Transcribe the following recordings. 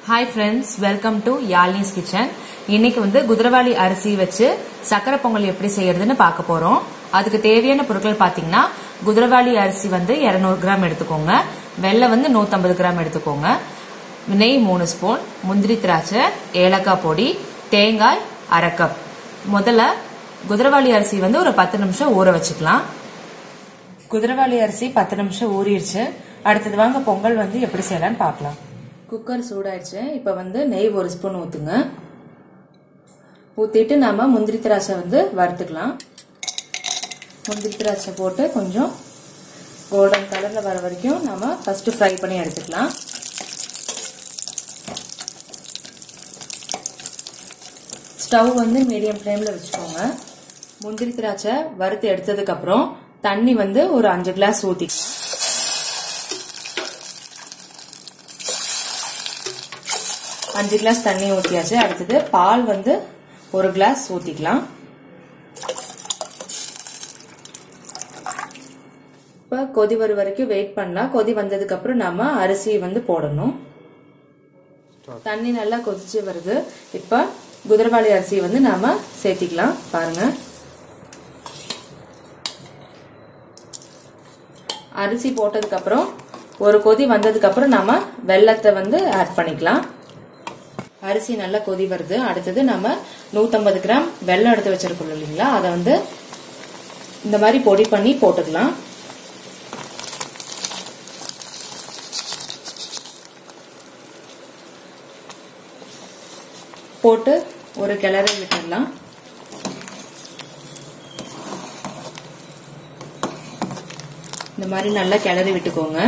hi friends welcome to Yazhnis kitchen இன்னைக்கு வந்து குதிரவாளி அரிசி வச்சு சக்கரை பொங்கல் எப்படி செய்யறதுன்னு பார்க்க போறோம் அதுக்கு தேவையான பொருட்கள் பாத்தீங்கன்னா குதிரவாளி அரிசி வந்து 200 கிராம் எடுத்துக்கோங்க வெள்ளை வந்து 150 கிராம் எடுத்துக்கோங்க நெய் மூணு ஸ்பூன் முந்திரி திராட்சை ஏலக்காய் பொடி தேங்காய் அரை கப் முதல்ல குதிரவாளி அரிசி வந்து ஒரு பத்து நிமிஷம் ஊற வச்சுக்கலாம் குதிரவாளி அரிசி பத்து நிமிஷம் ஊறிடுச்சு அடுத்தது வாங்க பொங்கல் வந்து எப்படி செய்யலாம்னு பார்க்கலாம் குக்கர் சூடாயிடுச்சு இப்போ வந்து நெய் ஒரு ஸ்பூன் ஊற்றுங்க ஊற்றிட்டு நாம முந்திரி திராட்சை வந்து வறுத்துக்கலாம் முந்திரி திராட்சை போட்டு கொஞ்சம் கோல்டன் கலரில் வர வரைக்கும் நாம ஃபர்ஸ்ட் ஃப்ரை பண்ணி எடுத்துக்கலாம் ஸ்டவ் வந்து மீடியம் ஃப்ளேமில் வச்சுக்கோங்க முந்திரி திராட்சை வறுத்து எடுத்ததுக்கு அப்புறம் தண்ணி வந்து ஒரு அஞ்சு கிளாஸ் ஊற்றிக்கலாம் அஞ்சு கிளாஸ் தண்ணி ஊற்றியாச்சு அடுத்தது பால் வந்து ஒரு கிளாஸ் ஊற்றிக்கலாம் இப்போ கொதி வர வரைக்கும் வெயிட் பண்ணலாம் கொதி வந்ததுக்கு அப்புறம் நாம அரிசி வந்து போடணும் தண்ணி நல்லா கொதிச்சு வருது இப்போ குதிரவாளி அரிசி வந்து நாம சேர்த்திக்கலாம் பாருங்க அரிசி போட்டதுக்கு அப்புறம் ஒரு கொதி வந்ததுக்கு அப்புறம் நாம வெள்ளத்தை வந்து ஆட் பண்ணிக்கலாம் அரிசி நல்லா கொதி வருது அடுத்தது நம்ம நூத்தம்பது கிராம் வெள்ளம் எடுத்து வச்சிருக்கோம் இல்லைங்களா அதை வந்து இந்த மாதிரி பொடி பண்ணி போட்டுக்கலாம் போட்டு ஒரு கிளறி விட்டுடலாம் இந்த மாதிரி நல்லா கிளறி விட்டுக்கோங்க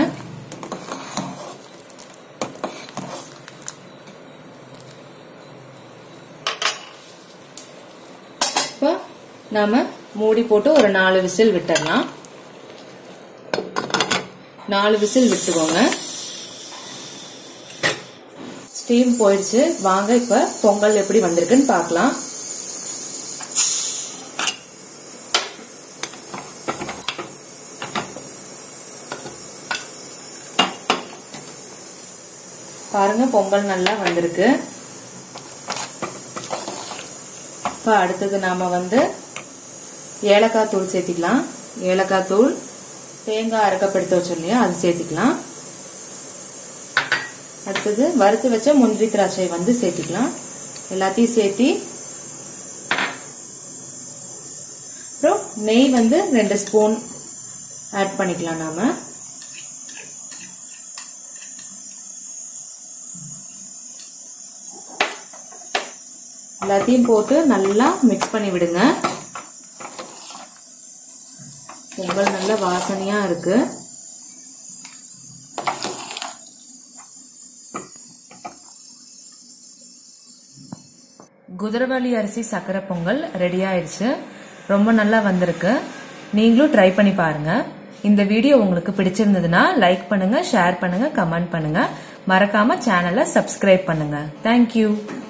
இப்போ நாம மூடி போட்டு ஒரு நாலு விசில் விட்டுடலாம் நாலு விசில் விட்டுக்கோங்க ஸ்டீம் போயிடுச்சு வாங்க இப்ப பொங்கல் எப்படி வந்திருக்குன்னு பார்க்கலாம் பாருங்க பொங்கல் நல்லா வந்திருக்கு இப்போ அடுத்தது நாம வந்து ஏலக்காய் தூள் சேர்த்திக்கலாம் ஏலக்காய் தூள் தேங்காய் அரைக்கப்படுத்த வச்சோம் இல்லையா அது சேர்த்திக்கலாம் அடுத்தது வறுத்து வச்ச முந்திரி திராட்சை வந்து சேர்த்திக்கலாம் எல்லாத்தையும் சேர்த்தி அப்புறம் நெய் வந்து ரெண்டு ஸ்பூன் ஆட் பண்ணிக்கலாம் நாம எல்லாத்தையும் போட்டு நல்லா மிக்ஸ் பண்ணி விடுங்க பொங்கல் நல்ல வாசனையா இருக்கு குதிரவாளி அரிசி சக்கரை பொங்கல் ரெடி ஆயிடுச்சு ரொம்ப நல்லா வந்திருக்கு நீங்களும் ட்ரை பண்ணி பாருங்க இந்த வீடியோ உங்களுக்கு பிடிச்சிருந்ததுன்னா லைக் பண்ணுங்க ஷேர் பண்ணுங்க கமெண்ட் பண்ணுங்க மறக்காம சேனலை சப்ஸ்கிரைப் பண்ணுங்க தேங்க்யூ